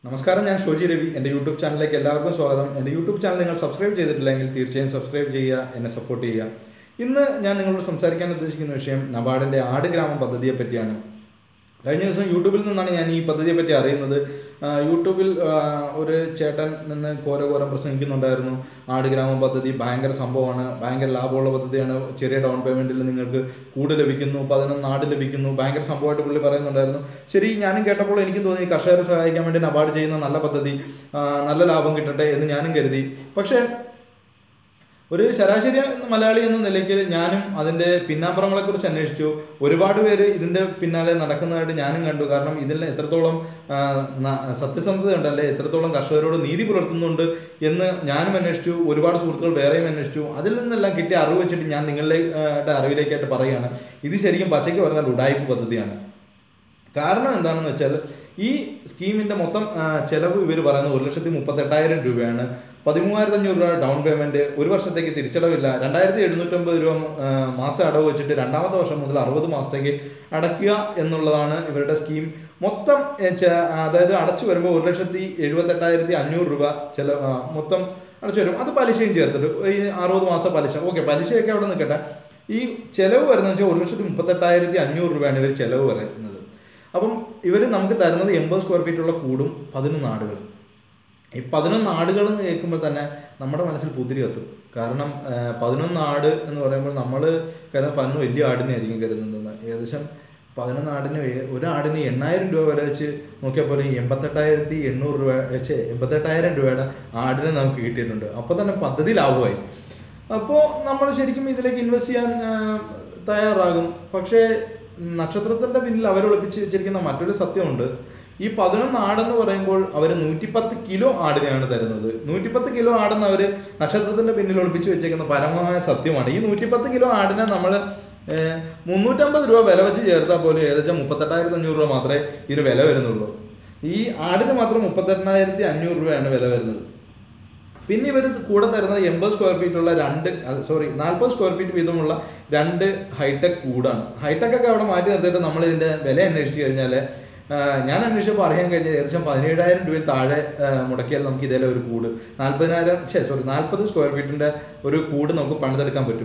നമസ്കാരം ഞാൻ ഷോജി രവി എൻ്റെ യൂട്യൂബ് ചാനലിലേക്ക് എല്ലാവർക്കും സ്വാഗതം എൻ്റെ യൂട്യൂബ് ചാനൽ നിങ്ങൾ സബ്സ്ക്രൈബ് ചെയ്തിട്ടില്ലെങ്കിൽ തീർച്ചയായും സബ്സ്ക്രൈബ് ചെയ്യുക എന്നെ സപ്പോർട്ട് ചെയ്യുക ഇന്ന് ഞാൻ നിങ്ങളോട് സംസാരിക്കാൻ ഉദ്ദേശിക്കുന്ന വിഷയം നബാർഡിൻ്റെ ആട് ഗ്രാമം പദ്ധതിയെ പറ്റിയാണ് കഴിഞ്ഞ ദിവസം യൂട്യൂബിൽ നിന്നാണ് ഞാൻ ഈ പദ്ധതിയെ പറ്റി അറിയുന്നത് ആ, യൂട്യൂബിൽ ആ, ഒരു ചേട്ടൻ നിന്ന് കോരകോരം പ്രസംഗിക്കുന്നുണ്ടായിരുന്നു ആട് ഗ്രാമം പദ്ധതി ഭയങ്കര സംഭവമാണ് ഭയങ്കര ലാഭമുള്ള പദ്ധതിയാണ് ചെറിയ ഡൗൺ പേയ്മെൻറ്റിൽ നിങ്ങൾക്ക് കൂട് ലഭിക്കുന്നു പതിനൊന്ന് ആട് ലഭിക്കുന്നു ഭയങ്കര സംഭവമായിട്ട് പുള്ളി പറയുന്നുണ്ടായിരുന്നു ശരി ഞാനും കേട്ടപ്പോൾ എനിക്കും തോന്നി കർഷകരെ സഹായിക്കാൻ വേണ്ടി നബാർഡ് ചെയ്യുന്ന നല്ല പദ്ധതി ആ, നല്ല ലാഭം കിട്ടട്ടെ എന്ന് ഞാനും കരുതി പക്ഷേ ഒരു ശരാശരി മലയാളി എന്ന നിലയ്ക്ക് ഞാനും അതിൻ്റെ പിന്നാമ്പുറങ്ങളെക്കുറിച്ച് അന്വേഷിച്ചു ഒരുപാട് പേര് ഇതിൻ്റെ പിന്നാലെ നടക്കുന്നതായിട്ട് ഞാനും കണ്ടു കാരണം ഇതിൽ എത്രത്തോളം ആ, ന- സത്യസന്ധത ഉണ്ടല്ലേ എത്രത്തോളം കർഷകരോട് നീതി പുലർത്തുന്നുണ്ട് എന്ന് ഞാനും അന്വേഷിച്ചു ഒരുപാട് സുഹൃത്തുക്കൾ വേറെയും അന്വേഷിച്ചു അതിൽ നിന്നെല്ലാം കിട്ടിയ അറിവ് വെച്ചിട്ട് ഞാൻ നിങ്ങളുടെ അറിവിലേക്കായിട്ട് പറയുകയാണ് ഇത് ശരിക്കും പച്ചയ്ക്ക് പറഞ്ഞാൽ ഉടായ്പ പദ്ധതിയാണ് കാരണം എന്താണെന്ന് വെച്ചാൽ ഈ സ്കീമിന്റെ മൊത്തം ആ, ചെലവ് ഇവർ പറയുന്നത് ഒരു ലക്ഷത്തി മുപ്പത്തെട്ടായിരം രൂപയാണ് പതിമൂവായിരത്തി അഞ്ഞൂറ് രൂപ ഡൗൺ പേയ്മെന്റ് ഒരു വർഷത്തേക്ക് തിരിച്ചടവില്ല രണ്ടായിരത്തി എഴുന്നൂറ്റമ്പത് രൂപ ആ, മാസം അടവ് വെച്ചിട്ട് രണ്ടാമത്തെ വർഷം മുതൽ അറുപത് മാസത്തേക്ക് അടയ്ക്കുക എന്നുള്ളതാണ് ഇവരുടെ സ്കീം മൊത്തം ഏ, ചെ- അതായത് അടച്ചു വരുമ്പോൾ ഒരു ലക്ഷത്തി എഴുപത്തെട്ടായിരത്തി അഞ്ഞൂറ് രൂപ ചില ആ, മൊത്തം അടച്ചു വരും അത് പലിശയും ചേർത്തിട്ട് ഈ അറുപത് മാസം പലിശ ഓക്കെ പലിശയൊക്കെ അവിടെ നിൽക്കട്ടെ ഈ ചെലവ് വരുന്നത് വെച്ചാൽ ഒരു ലക്ഷത്തി മുപ്പത്തെട്ടായിരത്തി അഞ്ഞൂറ് രൂപയാണ് ഇവർ ചെലവ് പറയുന്നത് അപ്പം ഇവർ നമുക്ക് തരുന്നത് എൺപത് സ്ക്വയർ ഫീറ്റ് ഉള്ള കൂടും പതിനൊന്ന് ആടുകൾ ഈ പതിനൊന്ന് ആടുകൾ എന്ന് കേൾക്കുമ്പോൾ തന്നെ നമ്മുടെ മനസ്സിൽ പുതിരി കത്തും കാരണം ആ, പതിനൊന്ന് ആട് എന്ന് പറയുമ്പോൾ നമ്മൾ കരുതുന്ന പതിനൊന്ന് വലിയ ആടിനെ ആയിരിക്കും കരുതുന്നത് ഏകദേശം പതിനൊന്ന് ആടിന് വേ- ഒരു ആടിന് എണ്ണായിരം രൂപ വരെ വെച്ച് നോക്കിയാൽ പോലും എൺപത്തെട്ടായിരത്തി എണ്ണൂറ് രൂപ വെച്ച് എൺപത്തെട്ടായിരം രൂപയുടെ ആടിനെ നമുക്ക് കിട്ടിയിട്ടുണ്ട് അപ്പോൾ തന്നെ പദ്ധതി ലാഭമായി അപ്പോൾ നമ്മൾ ശരിക്കും ഇതിലേക്ക് ഇൻവെസ്റ്റ് ചെയ്യാൻ ആ, തയ്യാറാകും പക്ഷേ നക്ഷത്രത്തിന്റെ പിന്നിൽ അവർ ഒളിപ്പിച്ച് വെച്ചിരിക്കുന്ന മറ്റൊരു സത്യമുണ്ട് ഈ പതിനൊന്ന് ആടെന്ന് പറയുമ്പോൾ അവർ നൂറ്റിപ്പത്ത് കിലോ ആടിനെയാണ് തരുന്നത് നൂറ്റിപ്പത്ത് കിലോ ആടെന്ന് അവർ നക്ഷത്രത്തിന്റെ പിന്നിൽ ഒളിപ്പിച്ച് വെച്ചേക്കുന്ന പരമമായ സത്യമാണ് ഈ നൂറ്റിപ്പത്ത് കിലോ ആടിനെ നമ്മൾ മുന്നൂറ്റമ്പത് രൂപ വില വെച്ച് ചേർത്താൽ പോലും ഏകദേശം മുപ്പത്തെട്ടായിരത്തി അഞ്ഞൂറ് രൂപ മാത്രമേ ഇതിന് വില വരുന്നുള്ളൂ ഈ ആടിന് മാത്രം മുപ്പത്തെണ്ണായിരത്തി അഞ്ഞൂറ് രൂപയാണ് വില വരുന്നത് പിന്നെ ഇവർ കൂടെ തരുന്നത് എൺപത് സ്ക്വയർ ഫീറ്റ് ഉള്ള രണ്ട് സോറി നാൽപ്പത് സ്ക്വയർ ഫീറ്റ് വീതമുള്ള രണ്ട് ഹൈടെക് കൂടാണ് ഹൈടെക് ഒക്കെ അവിടെ മാറ്റി നിർത്തിയിട്ട് നമ്മൾ ഇതിന്റെ വില അന്വേഷിച്ച് കഴിഞ്ഞാൽ ഞാൻ അന്വേഷിച്ചപ്പോൾ അറിയാൻ കഴിഞ്ഞത് ഏകദേശം പതിനേഴായിരം രൂപയിൽ താഴെ ആ, മുടക്കിയാൽ നമുക്ക് ഇതേലെ ഒരു കൂട് നാൽപ്പതിനായിരം ഛേ സോറി നാൽപ്പത് സ്ക്വയർ ഫീറ്റിന്റെ ഒരു കൂട് നമുക്ക് പണിതെടുക്കാൻ പറ്റും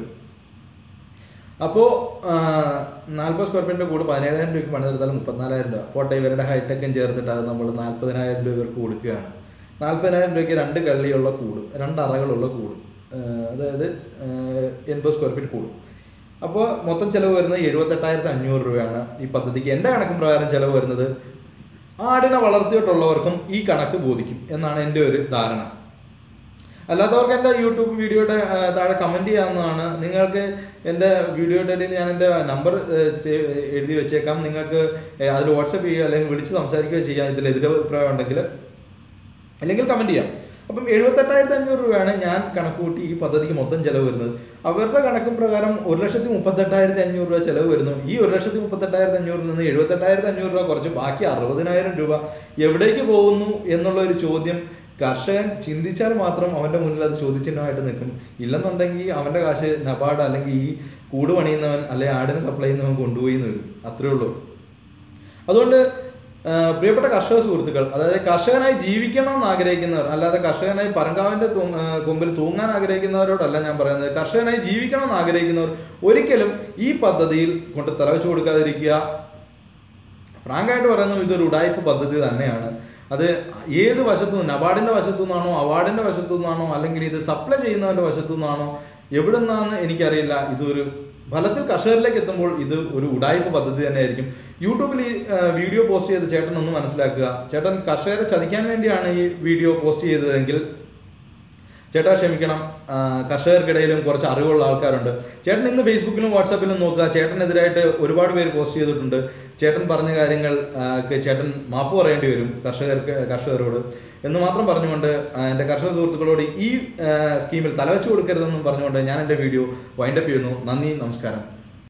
അപ്പോൾ നാൽപ്പത് സ്ക്വയർ ഫീറ്റിന്റെ കൂട് പതിനേഴായിരം രൂപയ്ക്ക് പണിതെടുത്താൽ മുപ്പത്തിനാലായിരം രൂപ പോട്ടെ ഇവരുടെ ഹൈടെക്കും ചേർത്തിട്ട് അത് നമ്മൾ നാൽപ്പതിനായിരം രൂപ ഇവർക്ക് കൊടുക്കുകയാണ് നാൽപ്പതിനായിരം രൂപയ്ക്ക് രണ്ട് കള്ളിയുള്ള കൂട് രണ്ട് അറകളുള്ള കൂട് ആ, അതായത് ആ, എൺപത് സ്ക്വയർ ഫീറ്റ് കൂടും അപ്പോൾ മൊത്തം ചിലവ് വരുന്നത് എഴുപത്തെട്ടായിരത്തി അഞ്ഞൂറ് രൂപയാണ് ഈ പദ്ധതിക്ക് എൻ്റെ കണക്കും പ്രകാരം ചിലവ് വരുന്നത് ആടിനെ വളർത്തിയിട്ടുള്ളവർക്കും ഈ കണക്ക് ബോധിക്കും എന്നാണ് എൻ്റെ ഒരു ധാരണ അല്ലാത്തവർക്ക് എൻ്റെ യൂട്യൂബ് വീഡിയോയുടെ ആ, താഴെ കമൻറ്റ് ചെയ്യാവുന്നതാണ് നിങ്ങൾക്ക് എൻ്റെ വീഡിയോയുടെ ഇടയിൽ ഞാൻ എൻ്റെ നമ്പർ എഴുതി വെച്ചേക്കാം നിങ്ങൾക്ക് ഏ, അതിൽ വാട്സപ്പ് ചെയ്യുക അല്ലെങ്കിൽ വിളിച്ച് സംസാരിക്കുകയോ ചെയ്യാം ഇതിൽ എതിരഭിപ്രായം ഉണ്ടെങ്കിൽ അല്ലെങ്കിൽ കമൻറ്റ് ചെയ്യാം അപ്പം എഴുപത്തെട്ടായിരത്തി അഞ്ഞൂറ് രൂപയാണ് ഞാൻ കണക്ക് കൂട്ടി ഈ പദ്ധതിക്ക് മൊത്തം ചിലവ് വരുന്നത് അവരുടെ കണക്കും പ്രകാരം ഒരു ലക്ഷത്തി മുപ്പത്തെട്ടായിരത്തി അഞ്ഞൂറ് രൂപ ചിലവ് വരുന്നു ഈ ഒരു ലക്ഷത്തി മുപ്പത്തെട്ടായിരത്തി അഞ്ഞൂറിൽ നിന്ന് എഴുപത്തെട്ടായിരത്തി അഞ്ഞൂറ് രൂപ കുറച്ച് ബാക്കി അറുപതിനായിരം രൂപ എവിടേക്ക് പോകുന്നു എന്നുള്ള ഒരു ചോദ്യം കർഷകൻ ചിന്തിച്ചാൽ മാത്രം അവന്റെ മുന്നിൽ അത് ചോദ്യചിഹ്നമായിട്ട് നിൽക്കും ഇല്ലെന്നുണ്ടെങ്കിൽ അവന്റെ കാശ് നബാർഡ് അല്ലെങ്കിൽ ഈ കൂട് പണിയുന്നവൻ അല്ലെങ്കിൽ ആടിന് സപ്ലൈ ചെയ്യുന്നവൻ കൊണ്ടുപോയി എന്ന് വരും അത്രേ ഉള്ളൂ അതുകൊണ്ട് ആ, പ്രിയപ്പെട്ട കർഷക സുഹൃത്തുക്കൾ അതായത് കർഷകനായി ജീവിക്കണം എന്ന് ആഗ്രഹിക്കുന്നവർ അല്ലാതെ കർഷകനായി പറങ്കാവിന്റെ തൂ- ആ, കൊമ്പിൽ തൂങ്ങാൻ ആഗ്രഹിക്കുന്നവരോടല്ല ഞാൻ പറയുന്നത് കർഷകനായി ജീവിക്കണം എന്ന് ആഗ്രഹിക്കുന്നവർ ഒരിക്കലും ഈ പദ്ധതിയിൽ കൊണ്ട് തലവെച്ച് കൊടുക്കാതിരിക്കുക ഫ്രാങ്കായിട്ട് പറയുന്നത് ഇതൊരു ഉടായ്പ പദ്ധതി തന്നെയാണ് അത് ഏത് വശത്തു നിന്ന് നബാർഡിന്റെ വശത്തു നിന്നാണോ അവാർഡിന്റെ വശത്തു നിന്നാണോ അല്ലെങ്കിൽ ഇത് സപ്ലൈ ചെയ്യുന്നവന്റെ വശത്തു നിന്നാണോ എവിടെ നിന്നാന്ന് എനിക്കറിയില്ല ഇതൊരു ഫലത്തിൽ കർഷകരിലേക്ക് എത്തുമ്പോൾ ഇത് ഒരു ഉടായ്പ പദ്ധതി തന്നെയായിരിക്കും യൂട്യൂബിൽ ഈ ആ, വീഡിയോ പോസ്റ്റ് ചെയ്ത ചേട്ടൻ ഒന്ന് മനസ്സിലാക്കുക ചേട്ടൻ കർഷകരെ ചതിക്കാൻ വേണ്ടിയാണ് ഈ വീഡിയോ പോസ്റ്റ് ചെയ്തതെങ്കിൽ ചേട്ടാ ക്ഷമിക്കണം ആ, കർഷകർക്കിടയിലും കുറച്ച് അറിവുള്ള ആൾക്കാരുണ്ട് ചേട്ടൻ ഇന്ന് ഫേസ്ബുക്കിലും വാട്സാപ്പിലും നോക്കുക ചേട്ടനെതിരായിട്ട് ഒരുപാട് പേര് പോസ്റ്റ് ചെയ്തിട്ടുണ്ട് ചേട്ടൻ പറഞ്ഞ കാര്യങ്ങൾ ആ, ക്ക് ചേട്ടൻ മാപ്പ് പറയേണ്ടി വരും കർഷകർക്ക് കർഷകരോട് എന്ന് മാത്രം പറഞ്ഞുകൊണ്ട് ആ, എൻ്റെ കർഷക സുഹൃത്തുക്കളോട് ഈ ആ, സ്കീമിൽ തലവെച്ച് കൊടുക്കരുതെന്നും പറഞ്ഞുകൊണ്ട് ഞാൻ എൻ്റെ വീഡിയോ വൈൻഡപ്പ് ചെയ്യുന്നു നന്ദി നമസ്കാരം